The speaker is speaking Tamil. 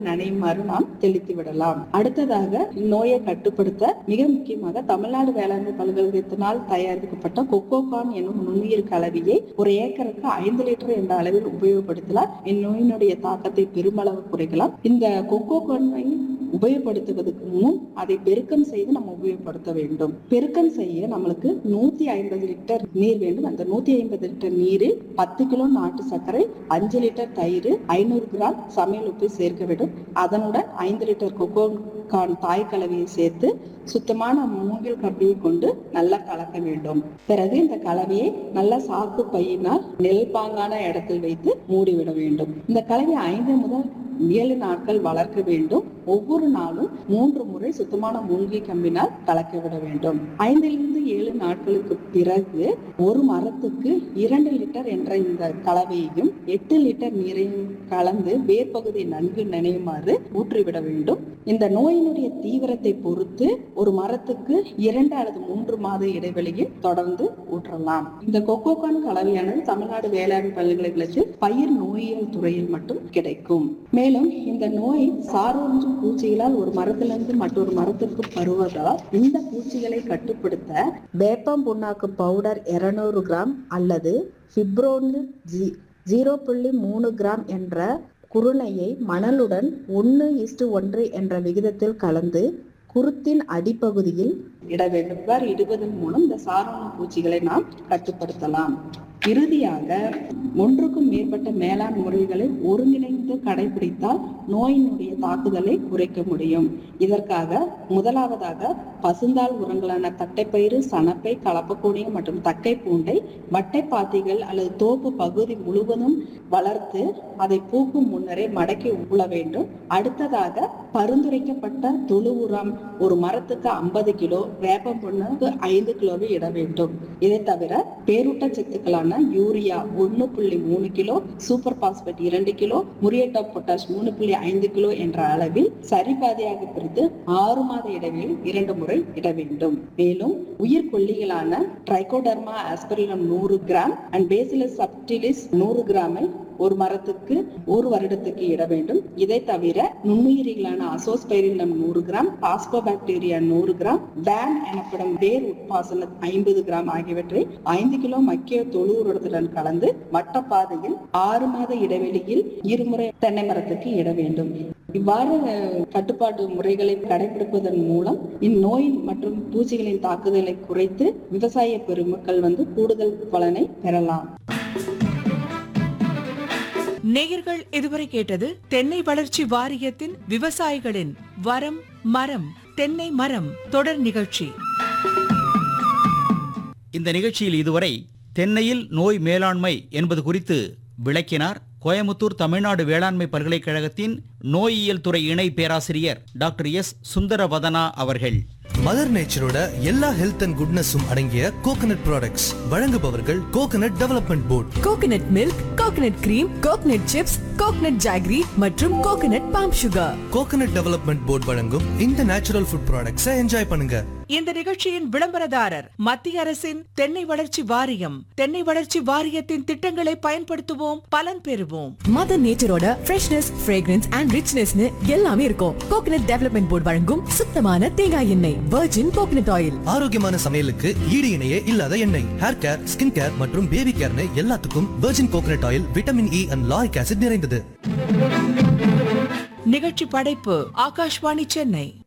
நனையுமாறு நாம் தெளித்து விடலாம் அடுத்ததாக இந்நோயை கட்டுப்படுத்த மிக முக்கியமாக தமிழ்நாடு வேளாண்மை பல்கலைக்கழகத்தினால் தயாரிக்கப்பட்ட கொக்கோகான் என்னும் நுண்ணுயிர் கலவையை ஒரு ஏக்கருக்கு ஐந்து லிட்டர் என்ற அளவில் உபயோகப்படுத்தலாம் இந்நோயினுடைய தாக்கத்தை பெருமளவு குறைக்கலாம் இந்த கொக்கோகானை உபயோகப்படுத்துவதற்கு முன் அதை பெருக்கம் செய்து நம்ம உபயோகப்படுத்த வேண்டும் பெருக்கம் செய்ய நம்மளுக்கு நூத்தி ஐம்பது லிட்டர் நீர் வேண்டும் அந்த நூத்தி ஐம்பது லிட்டர் நீரில் பத்து கிலோ நாட்டு சர்க்கரை அஞ்சு லிட்டர் தயிர் ஐநூறு கிராம் சமையல் உப்பு சேர்க்க வேண்டும் அதனுடன் ஐந்து லிட்டர் கொக்கோ கான் தாய் கலவையை சேர்த்து சுத்தமான மூங்கில் கம்பியை கொண்டு நல்லா கலக்க வேண்டும் பிறகு இந்த கலவையை நல்ல சாக்கு பையினால் நெல் பாங்கான இடத்தில் வைத்து மூடிவிட வேண்டும் இந்த கலவையை ஐந்து முதல் ஏழு நாட்கள் வளர்க்க வேண்டும் ஒவ்வொரு நாளும் மூன்று முறை சுத்தமான மூலிகை கம்பினால் கலக்க விட வேண்டும் ஐந்திலிருந்து ஏழு நாட்களுக்கு பிறகு ஒரு மரத்துக்கு இரண்டு லிட்டர் என்ற இந்த கலவையையும் எட்டு லிட்டர் நீரையும் கலந்து வேர்பகுதி நன்கு நினைவுமாறு ஊற்றிவிட வேண்டும் இந்த நோயினுடைய தீவிரத்தை பொறுத்து ஒரு மரத்துக்கு இரண்டு அல்லது மூன்று மாத இடைவெளியில் தொடர்ந்து ஊற்றலாம் இந்த கொக்கோகான் கலவையானது தமிழ்நாடு வேளாண் பல்கலைக்கழகத்தில் பயிர் நோயியல் துறையில் மட்டும் கிடைக்கும் மேலும் இந்த நோய் சாரோன்று பூச்சிகளால் ஒரு மரத்திலிருந்து மற்றொரு மரத்திற்கு பருவதால் இந்த பூச்சிகளை கட்டுப்படுத்த வேப்பம் புண்ணாக்கு பவுடர் 200 கிராம் அல்லது ஃபிப்ரோனில் ஜி ஜீரோ புள்ளி மூணு கிராம் என்ற குருணையை மணலுடன் ஒன்று இஸ்டு ஒன்று என்ற விகிதத்தில் கலந்து குருத்தின் அடிப்பகுதியில் இட வேண்டும் இவ்வாறு இடுவதன் மூலம் இந்த சாரோண பூச்சிகளை நாம் கட்டுப்படுத்தலாம் இறுதியாக ஒன்றுக்கும் மேற்பட்ட மேலாண் முறைகளை ஒருங்கிணைந்து கடைபிடித்தால் நோயினுடைய தாக்குதலை குறைக்க முடியும் இதற்காக முதலாவதாக பசுந்தாள் உரங்களான தட்டைப்பயிறு சணப்பை கலப்பக்கூடிய மற்றும் தக்கை பூண்டை வட்டைப்பாத்திகள் அல்லது தோப்பு பகுதி முழுவதும் வளர்த்து அதை பூக்கும் முன்னரே மடக்கி உள்ள வேண்டும் அடுத்ததாக பரிந்துரைக்கப்பட்ட தொழு உரம் ஒரு மரத்துக்கு ஐம்பது கிலோ வேப்பம் புண்ணுக்கு ஐந்து கிலோவை இட வேண்டும் இதை தவிர பேரூட்ட சத்துக்களான யூரியா ஒன்னு புள்ளி மூணு கிலோ சூப்பர் பாஸ்பேட் இரண்டு கிலோ முரியேட்டா பொட்டாஷ் மூணு புள்ளி ஐந்து கிலோ என்ற அளவில் சரிபாதியாக பிரித்து ஆறு மாத இடைவெளியில் இரண்டு முறை இட வேண்டும் மேலும் உயிர்கொல்லிகளான ட்ரைகோடர்மா ஆஸ்பரிலம் நூறு கிராம் அண்ட் பேசிலஸ் சப்டிலிஸ் நூறு கிராமை ஒரு மரத்துக்கு ஒரு வருடத்துக்கு இட வேண்டும் இதை தவிர நுண்ணுயிரிகளான அசோஸ்பைரிலம் நூறு கிராம் பாஸ்போபாக்டீரியா நூறு கிராம் பேன் எனப்படும் வேர் உட்பாசன ஐம்பது கிராம் ஆகியவற்றை ஐந்து கிலோ மக்கிய தொழு உரத்துடன் கலந்து வட்டப்பாதையில் ஆறு மாத இடைவெளியில் இருமுறை தென்னை மரத்துக்கு இட வேண்டும் இவ்வாறு அஹ், கட்டுப்பாட்டு முறைகளை கடைபிடிப்பதன் மூலம் இந்நோய் மற்றும் பூச்சிகளின் தாக்குதலை குறைத்து விவசாய பெருமக்கள் வந்து கூடுதல் பலனை பெறலாம் நேயர்கள் இதுவரை கேட்டது தென்னை வளர்ச்சி வாரியத்தின் விவசாயிகளின் வரம் மரம் தென்னை மரம் தொடர் நிகழ்ச்சி இந்த நிகழ்ச்சியில் இதுவரை தென்னையில் நோய் மேலாண்மை என்பது குறித்து விளக்கினார் கோயமுத்தூர் தமிழ்நாடு வேளாண்மை பல்கலைக்கழகத்தின் நோயியல் துறை இணை பேராசிரியர் டாக்டர் எஸ் சுந்தரவதனா அவர்கள் மதர் நேச்சரோட எல்லா ஹெல்த் அண்ட் குட்னஸும் அடங்கிய கோகனட் ப்ராடக்ட்ஸ் வழங்குபவர்கள் coconut development board coconut milk coconut cream coconut chips coconut jaggery மற்றும் coconut palm sugar coconut development board வழங்கும் இந்த நேச்சுரல் ஃபுட் ப்ராடக்ட்ஸை என்ஜாய் பண்ணுங்க இந்த நிகழ்ச்சியின் விளம்பரதாரர் மத்திய அரசின் தென்னை வளர்ச்சி வாரியம் தென்னை வளர்ச்சி வாரியத்தின் திட்டங்களை பயன்படுத்துவோம் பலன் பெறுவோம் மதர் நேச்சரோட ஃப்ரெஷ்னஸ் ஃப்ரேக்ரன்ஸ் அண்ட் ரிச்னஸ்னு எல்லாமே இருக்கும் கோகனட் டெவலப்மெண்ட் போர்டு வழங்கும் சுத்தமான தேங்காய் எண்ணெய் வர்ஜின் கோகனட் ஆயில் ஆரோக்கியமான சமையலுக்கு ஈடு இணையே இல்லாத எண்ணெய் ஹேர் கேர் ஸ்கின் கேர் மற்றும் பேபி கேர்னு எல்லாத்துக்கும் virgin coconut oil vitamin E and lauric acid நிறைந்தது நிகழ்ச்சி படைப்பு ஆகாஷ்வாணி சென்னை